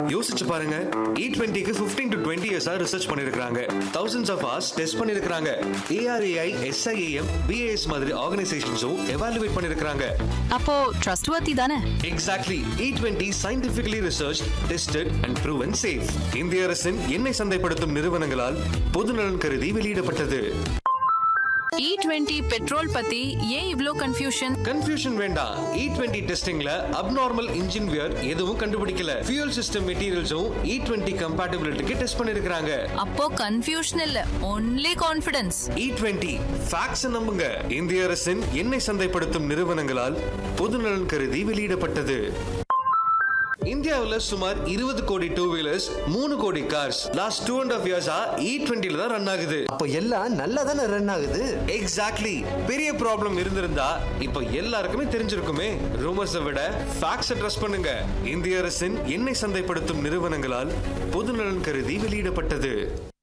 யோசிச்சு பாருங்க இ டுவெண்ட்டிக்கு ஃபிஃப்டீன் டு டுவெண்ட்டி இயர்ஸா ரிசர்ச் பண்ணிருக்காங்க தௌசண்ட்ஸ் ஆஃப் ஹார்ஸ் டெஸ்ட் பண்ணிருக்காங்க ஏஆர்ஏஐ எஸ்ஐஏஎம் பிஏஎஸ் மாதிரி ஆர்கனைசேஷன்ஸும் எவாலுவேட் பண்ணிருக்காங்க அப்போ ட்ரஸ்ட் வர்த்தி தானே exactly E twenty scientifically research tested and proven safe இந்திய அரசின் எண்ணெய் சந்தைப்படுத்தும் நிறுவனங்களால் பொதுநலன் கருதி வெளியிடப்பட்டது இ டுவெண்ட்டி பெட்ரோல் பத்தி ஏன் இவ்ளோ கன்ஃபியூஷன் கன்ஃபியூஷன் வேண்டாம் இ டுவெண்ட்டி டெஸ்டிங்ல அப்நார்மல் இன்ஜின் வியர் எதுவும் கண்டுபிடிக்கல ஃபியூல் சிஸ்டம் மெட்டீரியல்ஸும் இ டுவெண்ட்டி கம்பேட்டபிலிட்டிக்கு டெஸ்ட் பண்ணிருக்காங்க அப்போ கன்ஃபியூஷன் இல்ல only confidence E twenty facts நம்புங்க இந்திய அரசின் எண்ணெய் சந்தைப்படுத்தும் நிறுவனங்களால் பொதுநலன் கருதி வெளியிடப்பட்டது இந்தியாவுல சுமார் இருபது கோடி டூ வீலர்ஸ் மூணு crore cars last two and half இயர்ஸா இ டுவெண்ட்டில தான் ரன் ஆகுது அப்போ எல்லாம் நல்லா தானே ரன் ஆகுது எக்ஸாக்ட்லி பெரிய ப்ராப்ளம் இருந்திருந்தா இப்போ எல்லாருக்குமே தெரிஞ்சிருக்குமே ரூமர்ஸை விட ஃபேக்ஸை ட்ரஸ்ட் பண்ணுங்க இந்திய அரசின் எண்ணெய் சந்தைப்படுத்தும் நிறுவனங்களால் பொதுநலன் கருதி வெளியிடப்பட்டது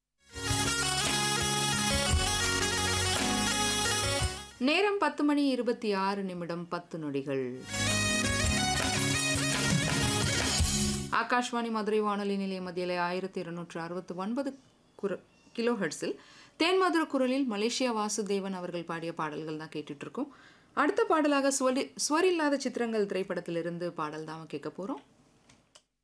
நேரம் பத்து மணி இருபத்தி ஆறு நிமிடம் பத்து நொடிகள் ஆகாஷ்வாணி மதுரை வானொலி நிலைய மத்தியிலே ஆயிரத்தி இருநூற்று அறுபத்தி ஒன்பது குர கிலோ ஹெர்ட்ஸில் தேன்மதுர குரலில் மலேசியா வாசுதேவன் அவர்கள் பாடிய பாடல்கள் தான் கேட்டுட்டு இருக்கோம் அடுத்த பாடலாக ஸ்வரி ஸ்வரில்லாத சித்திரங்கள் திரைப்படத்திலிருந்து பாடல் தான் கேட்க போகிறோம்